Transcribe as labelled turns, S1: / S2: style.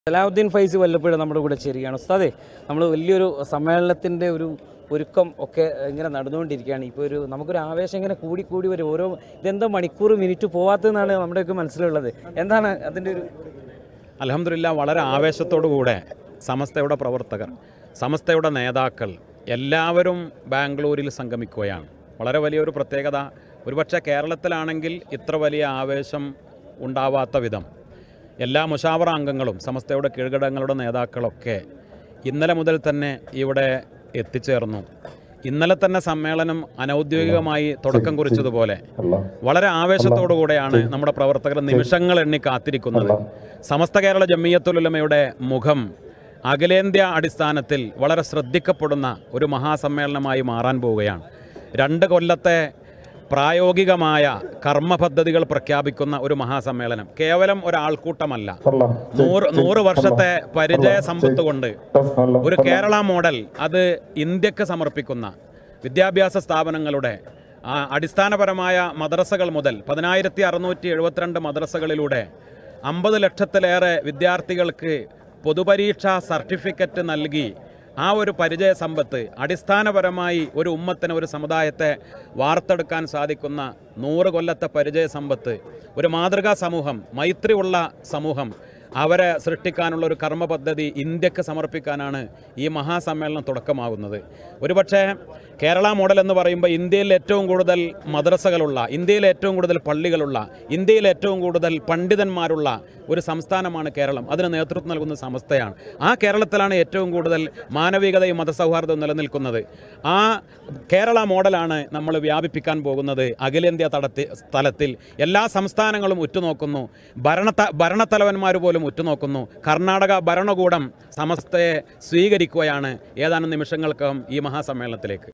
S1: സലാഹുദ്ദീൻ ഫൈസി വല്ലപ്പോഴും നമ്മുടെ കൂടെ ചേരുകയാണ് ഉസ്താദേ നമ്മൾ വലിയൊരു സമ്മേളനത്തിൻ്റെ ഒരു ഒരുക്കം ഒക്കെ ഇങ്ങനെ നടന്നുകൊണ്ടിരിക്കുകയാണ് ഇപ്പോൾ ഒരു നമുക്കൊരു ആവേശം ഇങ്ങനെ കൂടി കൂടി വരും ഓരോ ഇതെന്താ മണിക്കൂർ മിനിറ്റ് പോവാത്തതെന്നാണ് നമ്മുടെയൊക്കെ മനസ്സിലുള്ളത് എന്താണ് അതിൻ്റെ ഒരു
S2: അലഹമില്ല വളരെ ആവേശത്തോടുകൂടെ സമസ്തയുടെ പ്രവർത്തകർ സമസ്തയുടെ നേതാക്കൾ എല്ലാവരും ബാംഗ്ലൂരിൽ സംഗമിക്കുകയാണ് വളരെ വലിയൊരു പ്രത്യേകത ഒരുപക്ഷെ കേരളത്തിലാണെങ്കിൽ ഇത്ര വലിയ ആവേശം ഉണ്ടാവാത്ത വിധം എല്ലാ മുഷാവറ അംഗങ്ങളും സമസ്തയുടെ കീഴ്ഘടകങ്ങളുടെ നേതാക്കളൊക്കെ ഇന്നലെ മുതൽ തന്നെ ഇവിടെ എത്തിച്ചേർന്നു ഇന്നലെ തന്നെ സമ്മേളനം അനൗദ്യോഗികമായി തുടക്കം കുറിച്ചതുപോലെ വളരെ ആവേശത്തോടു കൂടെയാണ് നമ്മുടെ പ്രവർത്തകർ നിമിഷങ്ങൾ എണ്ണി കാത്തിരിക്കുന്നത് സമസ്ത കേരള ജമ്മിയത്തുലുലമയുടെ മുഖം അഖിലേന്ത്യാ അടിസ്ഥാനത്തിൽ വളരെ ശ്രദ്ധിക്കപ്പെടുന്ന ഒരു മഹാസമ്മേളനമായി മാറാൻ പോവുകയാണ് രണ്ട് കൊല്ലത്തെ പ്രായോഗികമായ കർമ്മ പദ്ധതികൾ പ്രഖ്യാപിക്കുന്ന ഒരു മഹാസമ്മേളനം കേവലം ഒരാൾക്കൂട്ടമല്ല നൂറ് നൂറ് വർഷത്തെ പരിചയ സമ്പത്ത് കൊണ്ട് ഒരു കേരള മോഡൽ അത് ഇന്ത്യക്ക് സമർപ്പിക്കുന്ന വിദ്യാഭ്യാസ സ്ഥാപനങ്ങളുടെ ആ, അടിസ്ഥാനപരമായ മദ്രസകൾ മുതൽ പതിനായിരത്തി അറുന്നൂറ്റി എഴുപത്തിരണ്ട് മദ്രസകളിലൂടെ അമ്പത് ലക്ഷത്തിലേറെ വിദ്യാർത്ഥികൾക്ക് പൊതുപരീക്ഷാ സർട്ടിഫിക്കറ്റ് നൽകി ആ ഒരു പരിചയ സമ്പത്ത് അടിസ്ഥാനപരമായി ഒരു ഉമ്മത്തിന് ഒരു സമുദായത്തെ വാർത്തെടുക്കാൻ സാധിക്കുന്ന നൂറ് കൊല്ലത്തെ പരിചയ സമ്പത്ത് ഒരു മാതൃകാ സമൂഹം മൈത്രിയുള്ള സമൂഹം അവരെ സൃഷ്ടിക്കാനുള്ള ഒരു കർമ്മ പദ്ധതി ഇന്ത്യക്ക് സമർപ്പിക്കാനാണ് ഈ മഹാസമ്മേളനം തുടക്കമാകുന്നത് ഒരുപക്ഷെ കേരള മോഡൽ എന്ന് പറയുമ്പോൾ ഇന്ത്യയിൽ ഏറ്റവും കൂടുതൽ മദ്രസകളുള്ള ഇന്ത്യയിൽ ഏറ്റവും കൂടുതൽ പള്ളികളുള്ള ഇന്ത്യയിൽ ഏറ്റവും കൂടുതൽ പണ്ഡിതന്മാരുള്ള ഒരു സംസ്ഥാനമാണ് കേരളം അതിന് നേതൃത്വം നൽകുന്ന സമസ്തയാണ് ആ കേരളത്തിലാണ് ഏറ്റവും കൂടുതൽ മാനവികതയും മതസൗഹാർദ്ദവും നിലനിൽക്കുന്നത് ആ കേരള മോഡലാണ് നമ്മൾ വ്യാപിപ്പിക്കാൻ പോകുന്നത് അഖിലേന്ത്യാ തടത്തി തലത്തിൽ എല്ലാ സംസ്ഥാനങ്ങളും ഉറ്റുനോക്കുന്നു ഭരണ ഭരണത്തലവന്മാർ പോലും ഉറ്റുനോക്കുന്നു കർണാടക ഭരണകൂടം സമസ്തയെ സ്വീകരിക്കുകയാണ് ഏതാനും നിമിഷങ്ങൾക്കകം ഈ മഹാസമ്മേളനത്തിലേക്ക്